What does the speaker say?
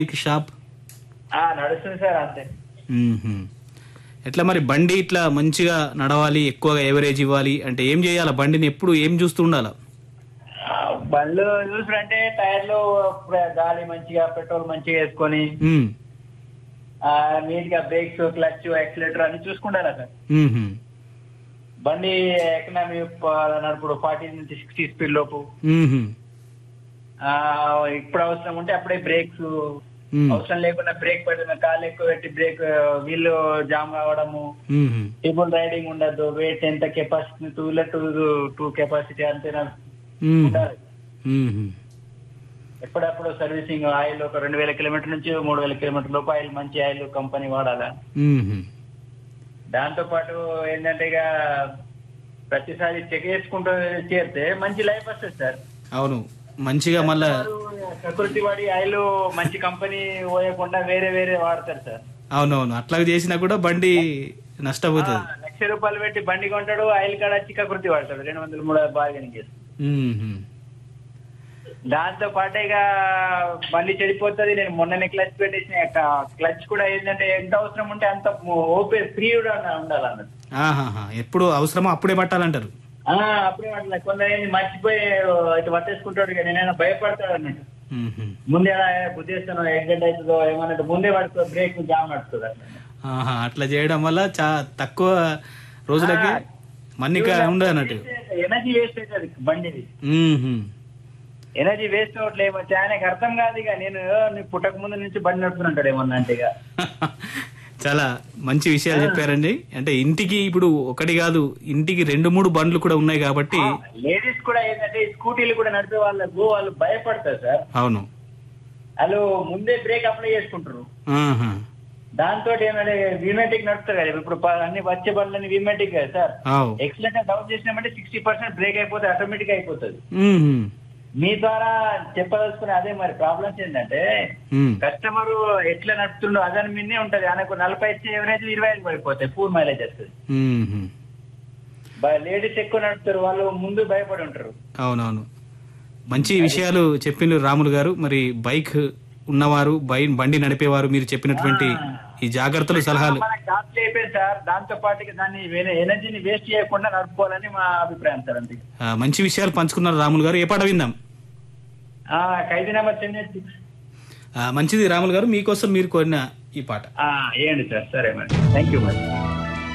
మీకు షాప్ ఆ, నడుస్తుంది సార్ అంతే మ్మ్హ్మ్. ఎట్లా మరి బండి ఇట్లా మంచిగా నడవాలి ఎక్కువగా ఎవరేజ్ ఇవ్వాలి అంటే ఏం చేయాలి బండిని ఎప్పుడు ఏం చూస్తూ ఉండాలా ఆ, బండ్లు చూసుడంటే టైర్లు ప్ర- గాలి మంచిగా పెట్రోల్ మంచిగా వేసుకొని మ్మ్. ఆ, నీట్ గా బ్రేక్స్ క్లచ్ యాక్సిలేటర్ అన్ని చూసుకుంటారా సార్ మ్మ్హ్మ్. బండి ఎకనామీ నడుపుడు ఫార్టీ నుంచి సిక్స్టీ స్పీడ్ లోపు మ్మ్హ్మ్. ఆ, ఇప్పుడు అవసరం ఉంటే అప్పుడే బ్రేక్స్ మ్మ్. అవసరం లేకుండా బ్రేక్ పెట్టిన కాలు ఎక్కువ పెట్టి బ్రేక్ వీళ్ళు జామ్ కావడము మ్మ్హ్మ్. టేబుల్ రైడింగ్ ఉండదు వెయిట్ ఎంత capacity two wheeler two two capacity అంతేనా మ్మ్. ఉండాలి మ్మ్హ్మ్. ఎప్పుడప్పుడు సర్వీసింగ్ ఆయిల్ ఒక రెండు వేల కిలోమీటర్ నుంచి మూడు వేల కిలోమీటర్ లోపు ఆయిల్ మంచి ఆయిల్ కంపెనీ వాడాలా మ్మ్హ్మ్. దాంతో పాటు ఏంటంటే ఇక ప్రతిసారి చెక్ చేసుకుంటూ చేరితే మంచి లైఫ్ వస్తుంది సార్ అవును మంచిగా మళ్ళా ప్రకృతి వాడి ఆయిల్ మంచి కంపెనీ పోయకుండా వేరే వేరే వాడతారు సార్ అవునవును అట్లా చేసినా కూడా బండి నష్టపోతుంది ఆ, లక్ష రూపాయలు పెట్టి బండి కొంటాడు ఆయిల్ కాడ వచ్చి కకృతి వాడతాడు రెండు వందల మూడు బార్గెనింగ్ చేస్తాడు మ్మ్హ్మ్. దాంతో పాటు ఇక బండి చెడిపోతుంది నేను మొన్ననే క్లచ్ పెట్టేసిన క్లచ్ కూడా ఏంటంటే ఎంత అవసరం ఉంటే అంత ఓపెన్ ఫ్రీ కూడా ఉండాలన్నట్టు ఆహాహా ఎప్పుడు అవసరమో అప్పుడే పట్టాలంటారు ఆ, అప్పుడే అట్లా కొందరు ఏంది మర్చిపోయి ఇటు పట్టేసుకుంటాడు ఇక నేనైనా భయపడతాడు అన్నట్టు మ్మ్హ్మ్. ముందే గుద్దేస్తాను ఎగ్జెంట్ అవుతుందో ఏమన్నట్టు ముందే పడుతుందో బ్రేక్ జామ్ నడుస్తుంది అట్లా ఆహా అట్లా చేయడం వల్ల చా తక్కువ రోజులకి మన్నిక ఉండదు అన్నట్టు ఎనర్జీ వేస్ట్ అవుతుంది బండిది మ్మ్హ్మ్. ఎనర్జీ వేస్ట్ అవట్లేదు ఏమో ఆయనకు అర్థం కాదు ఇక నేను నీ పుట్టక ముందు నుంచి బండి నడుపుతుంటాడు ఏమన్నా అంటే ఇక చాలా మంచి విషయాలు చెప్పారండి అంటే ఇంటికి ఇప్పుడు ఒకటి కాదు ఇంటికి రెండు మూడు బండ్లు కూడా ఉన్నాయి కాబట్టి లేడీస్ కూడా ఏంటంటే ఈ స్కూటీలు కూడా నడిపే వాళ్ళకు వాళ్ళు భయపడతారు సార్ అవును వాళ్ళు ముందే బ్రేక్ అప్లై చేసుకుంటారు ఆహా. దాంతో ఏమంటే విమెటిక్ నడుస్తారు కదా ఇప్పుడు ప- అన్ని వచ్చే బండ్లన్నీ విమెటిక్ కదా సార్ అవు ఎక్సలెంట్ డౌన్ చేసినామంటే సిక్స్టీ పర్సెంట్ బ్రేక్ అయిపోతే ఆటోమేటిక్ అయిపోతుంది మ్మ్హ్మ్. మీ ద్వారా చెప్పదలుచుకునే అదే మరి ప్రాబ్లమ్స్ ఏంటంటే మ్మ్. కస్టమర్ ఎట్లా నడుపుతుండో అదని మీదే ఉంటది ఆయనకు నలభై ఇచ్చే ఎవరేజ్ ఇరవై ఐదు పడిపోతాయి పూర్ మైలేజ్ వస్తుంది మ్మ్హ్మ్. లేడీస్ ఎక్కువ నడుపుతారు వాళ్ళు ముందు భయపడి ఉంటారు అవునవును మంచి విషయాలు చెప్పిండ్రు రాములు గారు మరి బైక్ ఉన్నవారు బై బండి నడిపేవారు మీరు చెప్పినటువంటి ఈ జాగ్రత్తలు సలహాలు మనకు కాస్ట్ అయిపోయింది సార్ దాంతో పాటు దాన్ని ఎనర్జీని వేస్ట్ చేయకుండా నడుపుకోవాలని మా అభిప్రాయం సార్ అంతే ఆ, మంచి విషయాలు పంచుకున్నారు రాములు గారు ఏ పాట విందాం ఆ, Khaidi number ten eight six ఆ, మంచిది రాములు గారు మీకోసం మీరు కోరిన ఈ పాట వేయండి సార్ సరే మరి థ్యాంక్ యూ మరి